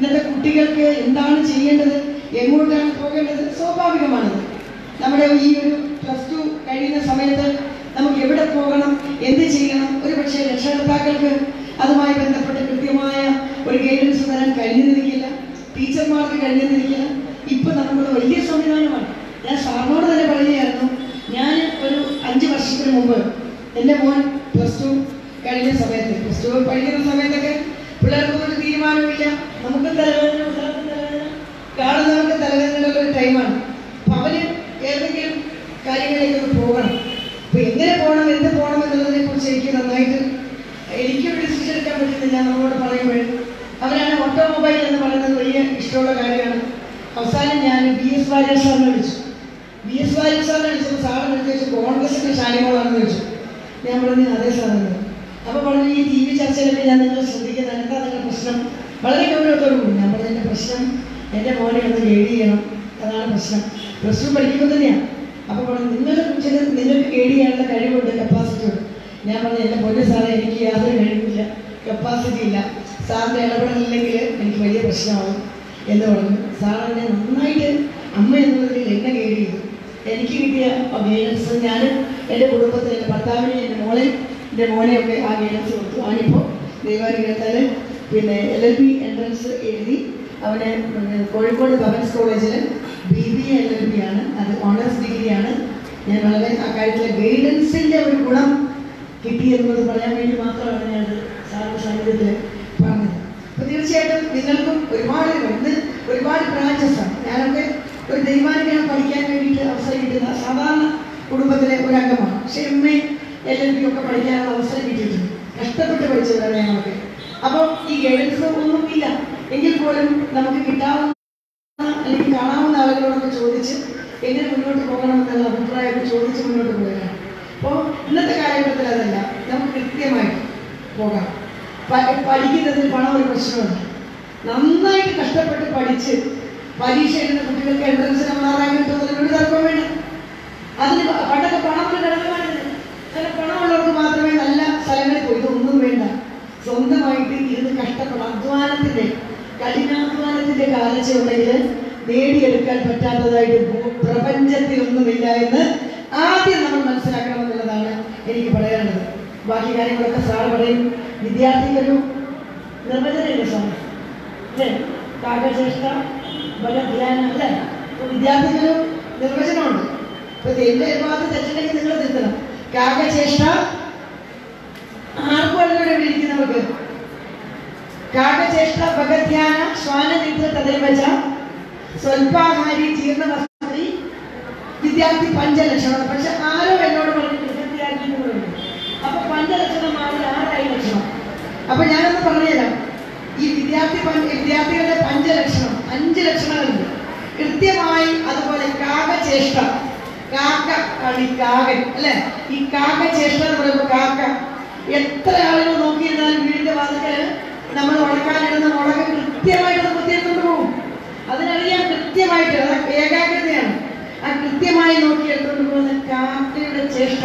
ഇന്നത്തെ കുട്ടികൾക്ക് എന്താണ് ചെയ്യേണ്ടത് എങ്ങോട്ടാണ് പോകേണ്ടത് സ്വാഭാവികമാണത് നമ്മുടെ ഈ ഒരു പ്ലസ് ടു കഴിയുന്ന സമയത്ത് നമുക്ക് എവിടെ പോകണം എന്ത് ചെയ്യണം ഒരു പക്ഷേ രക്ഷകർത്താക്കൾക്ക് അതുമായി ബന്ധപ്പെട്ട് കൃത്യമായ ഒരു ഗൈഡൻസ് തരാൻ കഴിഞ്ഞിരിക്കില്ല ടീച്ചർമാർക്ക് കഴിഞ്ഞിരിക്കില്ല ഇപ്പൊ നമ്മുടെ വലിയ സംവിധാനമാണ് ഞാൻ സാറിനോട് തന്നെ പറയുകയായിരുന്നു ഞാൻ ഒരു അഞ്ച് വർഷത്തിന് മുമ്പ് എൻ്റെ മോൻ പ്ലസ് ടു കഴിഞ്ഞ സമയത്ത് പ്ലസ് ടു പഠിക്കുന്ന സമയത്തൊക്കെ പിള്ളേർക്കൊന്നും ഒരു തീരുമാനമില്ല നമുക്ക് തലവേദന പിള്ളേർക്ക് തലവേദന കാണുന്നവർക്ക് തലവേദനയുള്ള ഒരു ടൈമാണ് അപ്പൊ അവന് ഏതെങ്കിലും കാര്യങ്ങളിലേക്ക് ഒന്ന് പോകണം അപ്പൊ എങ്ങനെ പോകണം എന്ത് പോകണം എന്നുള്ളതിനെ കുറിച്ച് എനിക്ക് നന്നായിട്ട് എനിക്കൊരു ഡിസിഷൻ എടുക്കാൻ പറ്റുന്നില്ല നമ്മളോട് പറയുമ്പോൾ അവരാണ് ഓട്ടോമൊബൈൽ എന്ന് പറയുന്നത് വലിയ ഇഷ്ടമുള്ള കാര്യമാണ് അവസാനം ഞാൻ ബി എസ് വാര്യർ സാറിനെ വിളിച്ചു ബി എസ് വാര്യർ സാറിനെ വിളിച്ചപ്പോൾ സാറ് വിളിച്ചു വെച്ചു കോൺഗ്രസിന്റെ ഷാനിമോളാണെന്ന് ചോദിച്ചു ഞാൻ പറഞ്ഞു അതേ സാറെന്ന് അപ്പൊ പറഞ്ഞു ഈ ടി വി ചർച്ചയിലൊക്കെ ഞാൻ നിങ്ങൾ ശ്രദ്ധിക്കുന്നത് എന്താ നിങ്ങളുടെ പ്രശ്നം വളരെ ഗൗരവത്തോടു കൂടി ഞാൻ പറഞ്ഞു എൻ്റെ പ്രശ്നം എൻ്റെ മോനെ ഒന്ന് ഗൈഡ് ചെയ്യണം അതാണ് പ്രശ്നം പ്ലസ് ടു പഠിക്കുമ്പോൾ തന്നെയാണ് അപ്പൊ പറഞ്ഞു നിങ്ങളുടെ കുറിച്ച് നിങ്ങൾക്ക് ഗൈഡ് ചെയ്യാനുള്ള കഴിവുണ്ട് കപ്പാസിറ്റി ഉണ്ട് ഞാൻ പറഞ്ഞു എൻ്റെ പൊന്നു സാറേ എനിക്ക് യാതൊരു കഴിവില്ല കപ്പാസിറ്റി ഇല്ല സാറിൻ്റെ ഇടപെടലില്ലെങ്കിൽ എനിക്ക് വലിയ പ്രശ്നമാകും എന്ന് പറഞ്ഞു സാർ എന്നെ നന്നായിട്ട് അമ്മ എന്നുള്ളതിൽ എന്നെ ഗൈഡ് ചെയ്തു എനിക്ക് കിട്ടിയ ഗൈഡൻസ് ഞാൻ എൻ്റെ കുടുംബത്തിൽ എൻ്റെ ഭർത്താവിനെ എൻ്റെ മോളെ എൻ്റെ മോനെയൊക്കെ ആ ഗൈഡൻസ് കൊടുത്തു അവനിപ്പോൾ ദൈവാനുഗ്രഹത്താൽ പിന്നെ എൽ എൽ ബി എൻട്രൻസ് എഴുതി അവന് പിന്നെ കോഴിക്കോട് ഗവൺമെൻറ് കോളേജിൽ B B A L L B ആണ് അത് ഓണേഴ്സ് ഡിഗ്രിയാണ് ഞാൻ വളരെ ആ കാര്യത്തിലെ ഗൈഡൻസിൻ്റെ ഒരു ഗുണം കിട്ടി എന്നത് പറയാൻ വേണ്ടി മാത്രമാണ് ഞാൻ സാറിൻ്റെ സാന്നിധ്യത്തിൽ പറഞ്ഞത് അപ്പോൾ തീർച്ചയായിട്ടും നിങ്ങൾക്കും ഒരുപാട് ഇന്ന് ഒരുപാട് ബ്രാഞ്ചസാണ് ഞാനൊക്കെ ഒരു ദൈവാനുഗ്രഹം പഠിക്കാൻ വേണ്ടിയിട്ട് അവസരം കിട്ടുന്ന സാധാരണ കുടുംബത്തിലെ ഒരു അംഗമാണ് പക്ഷേ M A L L B ഒക്കെ പഠിക്കാനുള്ള അവസരം കിട്ടിയിട്ടുണ്ട് കഷ്ടപ്പെട്ട് പഠിച്ചവരാണ് ഞങ്ങളൊക്കെ അപ്പോൾ ഈ ഗൈഡൻസ് ഒന്നും ഇല്ല എങ്കിൽ പോലും നമുക്ക് കിട്ടാവുന്ന അല്ലെങ്കിൽ കാണാവുന്ന ആളുകളോടൊക്കെ ചോദിച്ച് എങ്ങനെ മുന്നോട്ട് പോകണമെന്നുള്ള അഭിപ്രായമൊക്കെ ചോദിച്ച് മുന്നോട്ട് പോവുകയാണ് അപ്പോൾ ഇന്നത്തെ കാലഘട്ടത്തിൽ അതല്ല നമുക്ക് കൃത്യമായിട്ട് പോകാം പ- പഠിക്കുന്നതിൽ പണം ഒരു പ്രശ്നമല്ല നന്നായിട്ട് കഷ്ടപ്പെട്ട് പഠിച്ച് പരീക്ഷ എഴുതുന്ന കുട്ടികൾക്ക് എൻട്രൻസ് നമ്മൾ ആറാം കിട്ടുന്നതിന് ഒരു തർക്കം വേണ്ട അതിന് പ- പണ്ടൊക്കെ പണം ഒരു ഘടകമാണിത് ചില പണമുള്ളവർക്ക് മാത്രമേ നല്ല സ്ഥലങ്ങളിൽ പോയി ഇതൊന്നും വേണ്ട സ്വന്തമായിട്ട് ഇരുന്ന് കഷ്ടപ്പെടാം അധ്വാനത്തിന്റെ കഠിനാധ്വാനത്തിന്റെ കാലച്ച ഉണ്ടെങ്കിൽ നേടിയെടുക്കാൻ പറ്റാത്തതായിട്ട് ഭൂ- പ്രപഞ്ചത്തിലൊന്നുമില്ല എന്ന് ആദ്യം നമ്മൾ മനസ്സിലാക്കണമെന്നുള്ളതാണ് എനിക്ക് പറയാനുള്ളത് ബാക്കി കാര്യങ്ങളൊക്കെ സാറ് പറയും വിദ്യാർത്ഥിക്കൊരു നിർവചനമില്ല സാർ അല്ലേ കാകശ്രേഷ്ഠ ബലധ്യാനം അല്ലേ അപ്പൊ വിദ്യാർത്ഥിക്കൊരു നിർവചനമുണ്ട് ഇപ്പൊ എന്റെ ഭാഗത്ത് തെറ്റുണ്ടെങ്കിൽ നിങ്ങൾ തിരുത്തണം കാകചേഷ്ട ആർക്കും അതിലൂടെ വിളിക്കുന്നവർക്ക് കാകചേഷ്ട ഭഗധ്യാന ശ്വാനനിദ്ര തദൈവച സ്വൽപാഹാരി ജീർണവസ്ത്രി വിദ്യാർത്ഥി പഞ്ചലക്ഷണം പക്ഷെ ആരോ എന്നോട് പറഞ്ഞു വിദ്യാർത്ഥി എന്ന് പറഞ്ഞു അപ്പൊ പഞ്ചലക്ഷണം മാറി ആറായി ലക്ഷണം അപ്പൊ ഞാനൊന്ന് പറഞ്ഞുതരാം ഈ വിദ്യാർത്ഥി പഞ്ച വിദ്യാർത്ഥികളുടെ പഞ്ചലക്ഷണം അഞ്ച് ലക്ഷണങ്ങളുണ്ട് കൃത്യമായി അതുപോലെ കാകചേഷ്ട കാക്ക ആണ് ഈ കാകൻ അല്ലെ ഈ കാക്കചേഷ്ട എന്ന് പറയുമ്പോൾ കാക്ക എത്ര ആളുകൾ നോക്കിയിരുന്നാലും വീടിന്റെ വാതിക്കല് നമ്മൾ ഉണക്കാനിടുന്ന മുളക് കൃത്യമായിട്ട് അത് കുത്തിയെടുത്തോണ്ട് പോകും അതിനറിയാം കൃത്യമായിട്ട് അത് ഏകാഗ്രതയാണ് ആ കൃത്യമായി നോക്കി എടുത്തുകൊണ്ട് പോകുന്ന കാക്കയുടെ ചേഷ്ട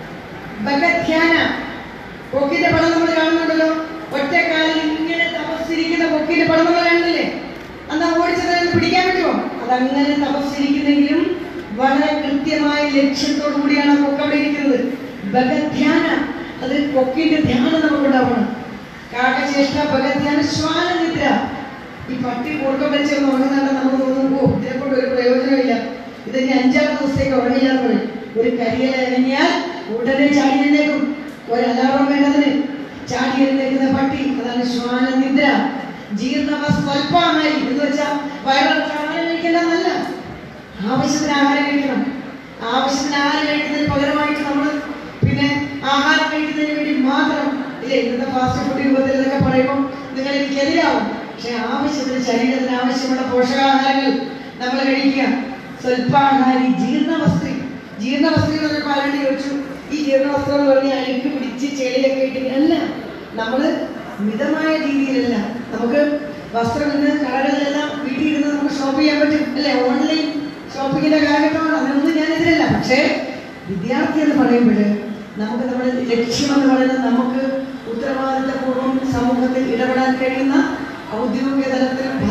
ഭഗധ്യാന കൊക്കിന്റെ പടം നമ്മൾ കാണുന്നുണ്ടല്ലോ ഒറ്റക്കാലിൽ ഇങ്ങനെ തപസ്സിരിക്കുന്ന കൊക്കിന്റെ പടം നമ്മൾ കാണുന്നില്ലേ അന്ന് ഓടിച്ചത് പിടിക്കാൻ പറ്റുമോ അതങ്ങനെ തപസ്സിരിക്കുന്നെങ്കിലും വളരെ കൃത്യമായ ലക്ഷ്യത്തോടു കൂടിയാണ് ആ കൊക്ക് അവിടെ ഇരിക്കുന്നത് ഭഗധ്യാന അത് കൊക്കിന്റെ ധ്യാനം നമുക്കുണ്ടാവണം കാകചേഷ്ട ഭഗധ്യാന ശ്വാനനിദ്ര ഈ പട്ടി കൂർക്കം വെച്ച് ഉറങ്ങുന്നുണ്ട് നമുക്ക് തോന്നുന്നു ഓ ഇതിനെ കൊണ്ട് ഒരു പ്രയോജനമില്ല ഇത് ഇനി അഞ്ചാറ് ദിവസത്തേക്ക് ഉറങ്ങില്ലാന്ന് പറയും ഒരു കരിയല ഇറങ്ങിയാൽ ഉടനെ ചാടി എഴുന്നേക്കും ഒരു അലാറം വേണ്ടതിന് ചാടി എഴുന്നേക്കുന്ന പട്ടി അതാണ് ശ്വാനനിദ്ര ജീർണവ സ്വൽപ്പാഹാരി എന്ന് വെച്ചാൽ വയറിളക്കം ആഹാരം കഴിക്കേണ്ടതല്ല ആവശ്യത്തിന് ആഹാരം കഴിക്കണം ആവശ്യത്തിന് ആഹാരം കഴിക്കുന്നതിന് പകരമായിട്ട് നമ്മൾ പിന്നെ ആഹാരം കഴിക്കുന്നതിന് വേണ്ടി മാത്രം ഇല്ലേ ഇന്നത്തെ ഫാസ്റ്റ് ഫുഡ് രൂപത്തിൽ എന്നൊക്കെ പറയുമ്പോൾ നിങ്ങൾ എനിക്ക് എതിരാവും പക്ഷെ ആവശ്യത്തിന് ശരീരത്തിന് ആവശ്യമുള്ള പോഷകാഹാരങ്ങൾ നമ്മൾ കഴിക്കുക സ്വൽപ്പാഹാരി ജീർണവസ്ത്രി ജീർണവസ്ത്രി എന്ന് പറഞ്ഞപ്പോൾ ആരാണ്ട് ചോദിച്ചു ഈ ജീർണവസ്ത്രം എന്ന് പറഞ്ഞാൽ അഴുക്ക് പിടിച്ച് ചെളിയൊക്കെ ഇട്ട് അല്ല നമ്മൾ മിതമായ രീതിയിലല്ല നമുക്ക് വസ്ത്രം ഇന്ന് കടകളിലെല്ലാം വീട്ടിൽ ഇരുന്ന് നമുക്ക് ഷോപ്പ് ചെയ്യാൻ പറ്റും അല്ലേ ഓൺലൈൻ ഷോപ്പിങ്ങിന്റെ കാലഘട്ടമാണ് അതിനൊന്നും ഞാനെതിരല്ല പക്ഷേ വിദ്യാർത്ഥി എന്ന് പറയുമ്പോൾ നമുക്ക് നമ്മുടെ ലക്ഷ്യം എന്ന് പറയുന്നത് നമുക്ക് ഉത്തരവാദിത്തപൂർവ്വം സമൂഹത്തിൽ ഇടപെടാൻ കഴിയുന്ന ഔദ്യോഗിക തലത്തിലും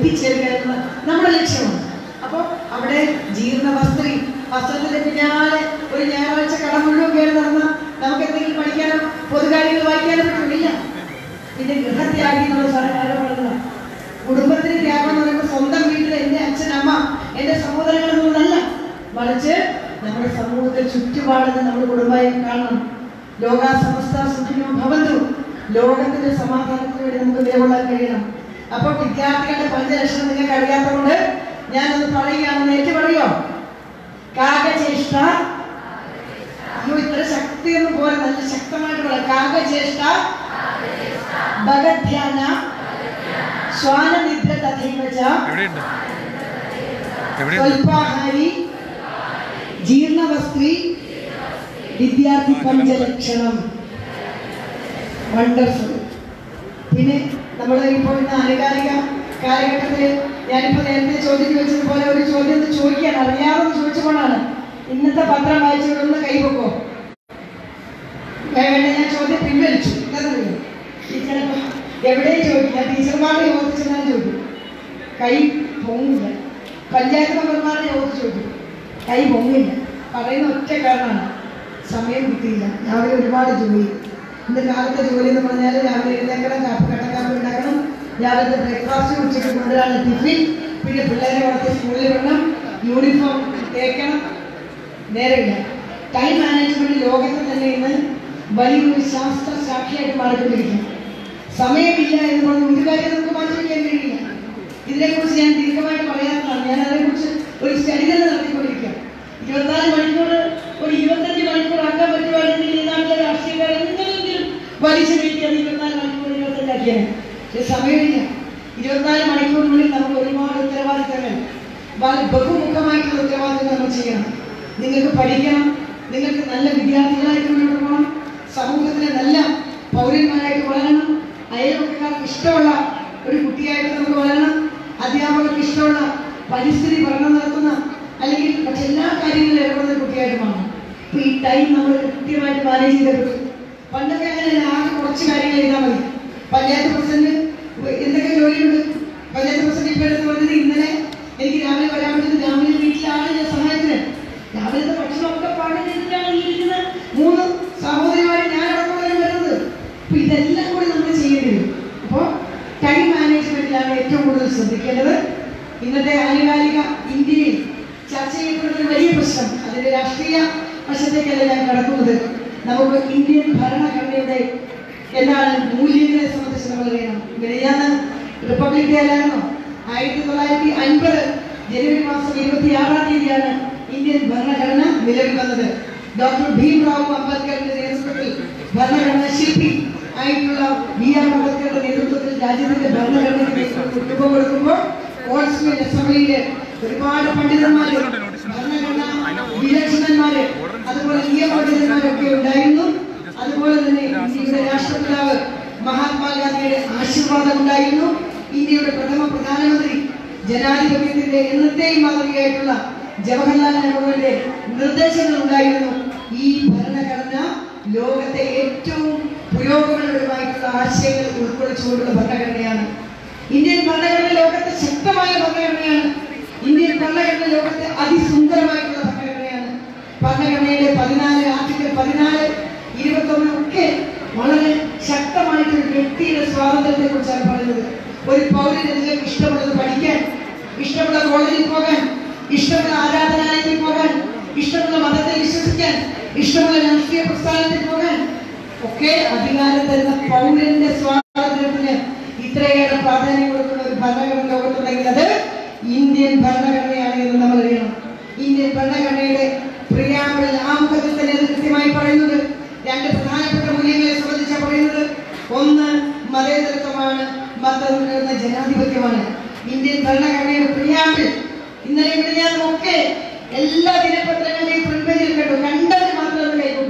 എത്തിച്ചേരുക എന്ന നമ്മുടെ ലക്ഷ്യമാണ് അപ്പോൾ അവിടെ ജീർണ വസ്ത്രി വസ്ത്രത്തിന്റെ പിന്നാലെ ഒരു ഞായറാഴ്ച കട മുഴുവൻ കയറി നടന്ന നമുക്ക് എന്തെങ്കിലും പഠിക്കാനോ പൊതുകാര്യങ്ങൾ വായിക്കാനോ പറ്റില്ല പിന്നെ ഗൃഹത്യാഗി എന്നുള്ള സാധനം പറഞ്ഞത് കുടുംബത്തിന് ത്യാഗം എന്ന് പറയുമ്പോൾ സ്വന്തം വീട്ടിൽ എൻ്റെ അച്ഛൻ അമ്മ എൻ്റെ സഹോദരങ്ങൾ എന്നുള്ളതല്ല മറിച്ച് നമ്മുടെ സമൂഹത്തിൽ ചുറ്റുപാടുന്ന നമ്മുടെ കുടുംബമായി കാണണം ലോകാ സമസ്ത സുഖിനോ ഭവന്തു ലോകത്തിന്റെ സമാധാനത്തിന് വേണ്ടി നമുക്ക് നിലകൊള്ളാൻ കഴിയണം അപ്പോൾ വിദ്യാർത്ഥികളുടെ പഞ്ചലക്ഷണം നിങ്ങൾക്ക് അറിയാത്തതുകൊണ്ട് ഞാനൊന്ന് പറയുകയാണെന്ന് ഏറ്റു പറയോ കാകചേഷ്ട അയ്യോ ഇത്ര ശക്തിയൊന്നും പോലെ നല്ല ശക്തമായിട്ട് പറയാം കാകചേഷ്ട ഭഗധ്യാന ശ്വാനനിദ്ര തഥൈവ ച എവിടെയുണ്ട് എവിടെയുണ്ട് സ്വൽപാഹാരി ജീർണവസ്ത്രി വിദ്യാർത്ഥി പഞ്ചലക്ഷണം വണ്ടർഫുൾ പിന്നെ നമ്മൾ ഇപ്പോൾ ഇന്ന് ആനുകാലിക കാലഘട്ടത്തിൽ ഞാനിപ്പോൾ നേരത്തെ ചോദ്യം ചോദിച്ചതുപോലെ ഒരു ചോദ്യം ഒന്ന് ചോദിക്കാൻ അറിയാതെ ഒന്ന് ചോദിച്ചപ്പോഴാണ് ഇന്നത്തെ പത്രം വായിച്ചുകൊണ്ടൊന്ന് കൈവക്കോ വേണ്ട ഞാൻ ചോദ്യം പിൻവലിച്ചു എന്താണെന്നറിയോ ഈ ചിലപ്പോൾ എവിടെയും ചോദിക്കില്ല ടീച്ചർമാരുടെ യോഗത്തിൽ ചെന്നാൽ ചോദിക്കും കൈ പൊങ്ങില്ല പഞ്ചായത്ത് മെമ്പർമാരുടെ യോഗത്തിൽ ചോദിക്കും കൈ പൊങ്ങില്ല പറയുന്ന ഒറ്റ കാരണമാണ് സമയം കിട്ടിയില്ല രാവിലെ ഒരുപാട് ജോലി ഇന്ന് കാലത്തെ ജോലി എന്ന് പറഞ്ഞാൽ രാവിലെ എഴുന്നേക്കണം കാപ്പി കട്ടക്കാപ്പി ഉണ്ടാക്കണം രാവിലത്തെ ബ്രേക്ക്ഫാസ്റ്റ് ഉച്ചയ്ക്ക് കൊണ്ടുവരാനുള്ള ടിഫിൻ പിന്നെ പിള്ളേരെ വളർത്തി സ്കൂളിൽ വിടണം യൂണിഫോം തേക്കണം നേരമില്ല ടൈം മാനേജ്മെന്റ് ലോകത്ത് തന്നെ ഇന്ന് വലിയൊരു ശാസ്ത്ര ശാഖയായിട്ട് മാറിക്കൊണ്ടിരിക്കുന്നു സമയമില്ല എന്ന് പറഞ്ഞ് ഒരു കാര്യം നമുക്ക് മാറ്റി വയ്ക്കാൻ കഴിയില്ല ഇതിനെക്കുറിച്ച് ഞാൻ ദീർഘമായിട്ട് പറയാത്തതാണ് ഞാൻ അതിനെക്കുറിച്ച് ഒരു സ്റ്റഡി തന്നെ നടത്തിക്കൊണ്ടിരിക്കുക ഇരുപത്തിനാല് മണിക്കൂർ ഒരു ഇരുപത്തഞ്ച് മണിക്കൂർ ആക്കാൻ പറ്റുവാണെങ്കിൽ ഈ നാട്ടിലെ രാഷ്ട്രീയക്കാർ എന്തെങ്കിലും വലിച്ചു നീട്ടി അത് ഇരുപത്തിനാല് മണിക്കൂർ ഇരുപത്തഞ്ചാക്കിയാണ് പക്ഷെ സമയമില്ല ഇരുപത്തിനാല് മണിക്കൂറിനുള്ളിൽ നമുക്ക് ഒരുപാട് ഉത്തരവാദിത്തങ്ങൾ വളരെ ബഹുമുഖമായിട്ടുള്ള ഉത്തരവാദിത്തങ്ങൾ നമ്മൾ ചെയ്യണം നിങ്ങൾക്ക് പഠിക്കണം നിങ്ങൾക്ക് നല്ല വിദ്യാർത്ഥികളായിട്ട് മുന്നോട്ട് പോകണം സമൂഹത്തിലെ നല്ല പൗരന്മാരായിട്ട് വളരണം അയൽവക്കക്കാർക്ക് ഇഷ്ടമുള്ള ഒരു കുട്ടിയായിട്ട് നമുക്ക് വളരണം അധ്യാപകർക്ക് ഇഷ്ടമുള്ള പരിസ്ഥിതി പഠനം നടത്തുന്ന അല്ലെങ്കിൽ മറ്റെല്ലാ കാര്യങ്ങളിലും ഏർപ്പെടുന്ന ഒരു കുട്ടിയായിട്ട് മാറണം അപ്പൊ ഈ ടൈം നമ്മൾ കൃത്യമായിട്ട് മാനേജ് ചെയ്തേ പറ്റും പണ്ടൊക്കെ അങ്ങനെയല്ല ആകെ കുറച്ച് കാര്യങ്ങൾ ചെയ്താൽ മതി പഞ്ചായത്ത് പ്രസിഡന്റ് എന്തൊക്കെ ജോലിയുണ്ട് പഞ്ചായത്ത് പ്രസിഡന്റ് ഇപ്പൊ എടുത്ത് പറഞ്ഞത് ഇന്നലെ എനിക്ക് രാവിലെ വരാൻ പറ്റുന്നത് രാവിലെ വീട്ടിലാണ് സഹായത്തിന് രാവിലത്തെ ഭക്ഷണമൊക്കെ പാടി ചെയ്തിട്ടാണ് ഈ ഇരിക്കുന്ന മൂന്ന് സഹോദരിമാരെ ഞാൻ അടക്കമുള്ളവരും വരുന്നത് അപ്പൊ ഇതെല്ലാം കൂടി നമ്മൾ ചെയ്യേണ്ടി വരും അപ്പോൾ ടൈം മാനേജ്മെന്റിലാണ് ഏറ്റവും കൂടുതൽ ശ്രദ്ധിക്കേണ്ടത് ഇന്നത്തെ ആനുകാലിക ഇന്ത്യയിൽ ചർച്ച ചെയ്യപ്പെടുന്ന ഒരു വലിയ പ്രശ്നം അതിന്റെ രാഷ്ട്രീയ വശത്തേക്കല്ല ഞാൻ കടക്കുന്നത് നമുക്ക് ഇന്ത്യൻ ഭരണഘടനയുടെ എന്താണ് മൂല്യങ്ങളെ സംബന്ധിച്ച് നമ്മൾ അറിയണം മിനിഞ്ഞാന്ന് റിപ്പബ്ലിക് ഡേ അല്ലായിരുന്നോ ആയിരത്തി തൊള്ളായിരത്തി അൻപത് ജനുവരി മാസം ഇരുപത്തി ആറാം തീയതിയാണ് ഇന്ത്യൻ ഭരണഘടന നിലവിൽ വന്നത് ഡോക്ടർ ഭീംറാവു അംബേദ്കറിന്റെ നേതൃത്വത്തിൽ ഭരണഘടന ശില്പി ആയിട്ടുള്ള ബി ആർ അംബേദ്കറുടെ നേതൃത്വത്തിൽ രാജ്യത്തിന്റെ ഭരണഘടനയ്ക്ക് രൂപം കൊടുക്കുമ്പോൾ കോൺസ്റ്റിറ്റ്യൂന്റ് അസംബ്ലിയിലെ ഒരുപാട് പണ്ഡിതന്മാര് ഭരണഘടന വിലക്ഷണന്മാര് അതുപോലെ നിയമപണ്ഡിതന്മാരൊക്കെ ഉണ്ടായിരുന്നു അതുപോലെ തന്നെ ഇന്ത്യയുടെ രാഷ്ട്രപിതാവ് മഹാത്മാഗാന്ധിയുടെ ആശീർവാദം ഉണ്ടായിരുന്നു ഇന്ത്യയുടെ പ്രഥമ പ്രധാനമന്ത്രി ജനാധിപത്യത്തിന്റെ എന്നത്തെയും മാതൃകയായിട്ടുള്ള ജവഹർലാൽ നെഹ്റുവിന്റെ നിർദ്ദേശങ്ങൾ ഉണ്ടായിരുന്നു ഈ ഭരണഘടന ലോകത്തെ ഏറ്റവും പുരോഗമനപരമായിട്ടുള്ള ആശയങ്ങൾ ഉൾക്കൊള്ളിച്ചുകൊണ്ടുള്ള ഭരണഘടനയാണ് ഇന്ത്യൻ ഭരണഘടന ലോകത്തെ ശക്തമായ ഭരണഘടനയാണ് ഇന്ത്യൻ ഭരണഘടന ലോകത്തെ അതിസുന്ദരമായിട്ടുള്ള ഭരണഘടനയാണ് ഭരണഘടനയുടെ പതിനാല് ആർട്ടിക്കിൾ പതിനാല് ഇരുപത്തൊന്ന് ഒക്കെ വളരെ ശക്തമായിട്ട് ഒരു വ്യക്തിയുടെ സ്വാതന്ത്ര്യത്തെ കുറിച്ചാണ് പറയുന്നത് ഒരു പൗരന് നിങ്ങൾക്ക് ഇഷ്ടമുള്ളത് പഠിക്കാൻ ഇഷ്ടമുള്ള കോളേജിൽ പോകാൻ ഇഷ്ടമുള്ള ആരാധനാലയത്തിൽ പോകാൻ ഇഷ്ടമുള്ള മതത്തിൽ വിശ്വസിക്കാൻ ഇഷ്ടമുള്ള രാഷ്ട്രീയ പ്രസ്ഥാനത്തിൽ പോകാൻ ഒക്കെ അധികാരം തരുന്ന പൗരന്റെ സ്വാതന്ത്ര്യത്തിന് ഇത്രയേറെ പ്രാധാന്യം കൊടുക്കുന്ന ഒരു ഭരണഘടന ലോകത്തുണ്ടെങ്കിൽ അത് ഇന്ത്യൻ ഭരണഘടനയാണ് എന്ന് നമ്മൾ അറിയണം ഇന്ത്യൻ ഭരണഘടനയുടെ പ്രിയാമ്പിളിൽ ആമുഖത്തിൽ തന്നെ അത് കൃത്യമായി പറയുന്നത് രണ്ട് പ്രധാനപ്പെട്ട മൂല്യങ്ങളെ സംബന്ധിച്ചാണ് പറയുന്നത് ഒന്ന് മതേതരത്വമാണ് മറ്റൊന്ന് ജനാധിപത്യമാണ് ഇന്ത്യൻ ഭരണഘടനയുടെ പ്രിയാമ്പിൾ ഇന്നലെ ഇവിടെ ഞാൻ ഒക്കെ എല്ലാ ദിനപത്രങ്ങളുടെയും ഫ്രണ്ട് പേജിൽ കണ്ടു കണ്ടതിന് മാത്രം ഒന്ന് കൈകൊണ്ടു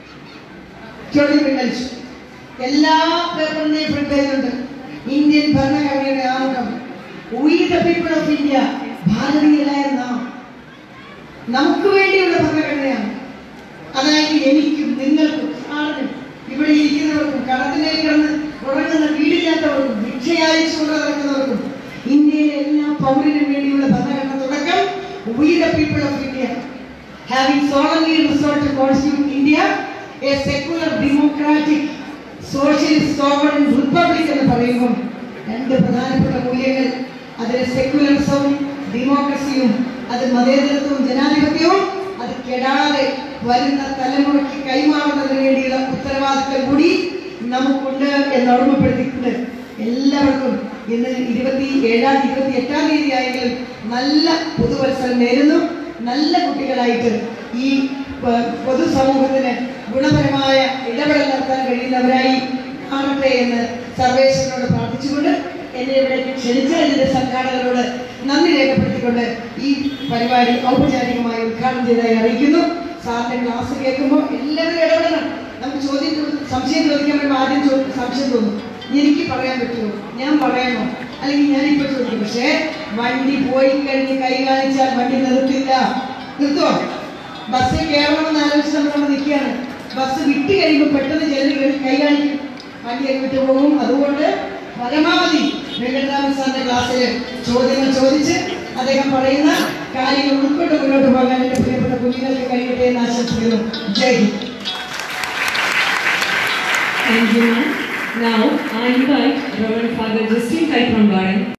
ചോദ്യം പിൻവലിച്ചു എല്ലാ പേപ്പറിന്റെയും ഫ്രണ്ട് പേജിലുണ്ട് ഇന്ത്യൻ ഭരണഘടനയുടെ ആമുഖം we the people of India ഭാരതീയരായ നാം നമുക്ക് വേണ്ടിയുള്ള ഭരണഘടനയാണ് അതായത് എനിക്കും നിങ്ങൾക്കും ആളിനും ഇവിടെ ഇരിക്കുന്നവർക്കും കടത്തിലേക്ക് കിടന്ന് ഉറങ്ങുന്ന വീടില്ലാത്തവർക്കും ഭിക്ഷയായിച്ചുകൊണ്ട് നടക്കുന്നവർക്കും ഇന്ത്യയിലെ പൗരന് വേണ്ടിയുള്ള ഭരണഘടന തുടക്കം we the people of India having solemnly resolved to constitute India a secular democratic socialist sovereign republic എന്ന് പറയുമ്പോൾ രണ്ട് പ്രധാനപ്പെട്ട മൂല്യങ്ങൾ അതിലെ സെക്യുലറിസവും ഡെമോക്രസിയും അത് മതേതരത്വവും ജനാധിപത്യവും അത് കെടാതെ വരുന്ന തലമുറയ്ക്ക് കൈമാറുന്നതിന് വേണ്ടിയുള്ള ഉത്തരവാദിത്തം കൂടി നമുക്കുണ്ട് എന്ന് ഓർമ്മപ്പെടുത്തിയിട്ടുണ്ട് എല്ലാവർക്കും ഇന്ന് ഇരുപത്തി ഏഴാം ഇരുപത്തി എട്ടാം തീയതി ആയെങ്കിലും നല്ല പുതുവത്സരം നേരുന്നു നല്ല കുട്ടികളായിട്ട് ഈ പ- പൊതുസമൂഹത്തിന് ഗുണപരമായ ഇടപെടൽ നടത്താൻ കഴിയുന്നവരായി മാറട്ടെ എന്ന് സർവേശ്വരനോട് പ്രാർത്ഥിച്ചുകൊണ്ട് എന്നെ ഇവിടേക്ക് ക്ഷണിച്ച ഇതിന്റെ സംഘാടകരോട് നന്ദി രേഖപ്പെടുത്തിക്കൊണ്ട് ഈ പരിപാടി ഔപചാരികമായി ഉദ്ഘാടനം ചെയ്തതായി അറിയിക്കുന്നു സാറിന്റെ ക്ലാസ് കേൾക്കുമ്പോൾ എല്ലാവരും ഇടപെടണം നമുക്ക് ചോദ്യം ചോ- സംശയം ചോദിക്കാൻ വരുമ്പോൾ ആദ്യം ചോ- സംശയം തോന്നും എനിക്ക് പറയാൻ പറ്റുമോ ഞാൻ പറയണോ അല്ലെങ്കിൽ ഞാൻ ഇപ്പൊ ചോദിക്കും പക്ഷേ വണ്ടി പോയി കഴിഞ്ഞ് കൈ കാണിച്ചാൽ വണ്ടി നിർത്തില്ല നിർത്തുവോ ബസ്സിൽ കയറണമെന്ന് ആലോചിച്ച് നമ്മൾ അവിടെ നിൽക്കുകയാണ് ബസ് വിട്ട് കഴിയുമ്പോൾ പെട്ടെന്ന് ചിലർ കൈ കാണിക്കും വണ്ടി അങ്ങ് വിട്ടു പോകും അതുകൊണ്ട് പരമാവധി വെങ്കട്ടരാമൻ സാറിന്റെ ക്ലാസ്സിൽ ചോദ്യങ്ങൾ ചോദിച്ച് അദ്ദേഹം പറയുന്ന കാര്യങ്ങൾ ഉൾക്കൊണ്ട് മുന്നോട്ട് പോകാൻ എൻ്റെ പ്രിയപ്പെട്ട കുഞ്ഞുങ്ങൾക്ക് കഴിയട്ടെ എന്ന് ആശംസിക്കുന്നു ജയ് Hind Thank you, ma'am. Now, I invite Reverend Father Justin Kaiprambaran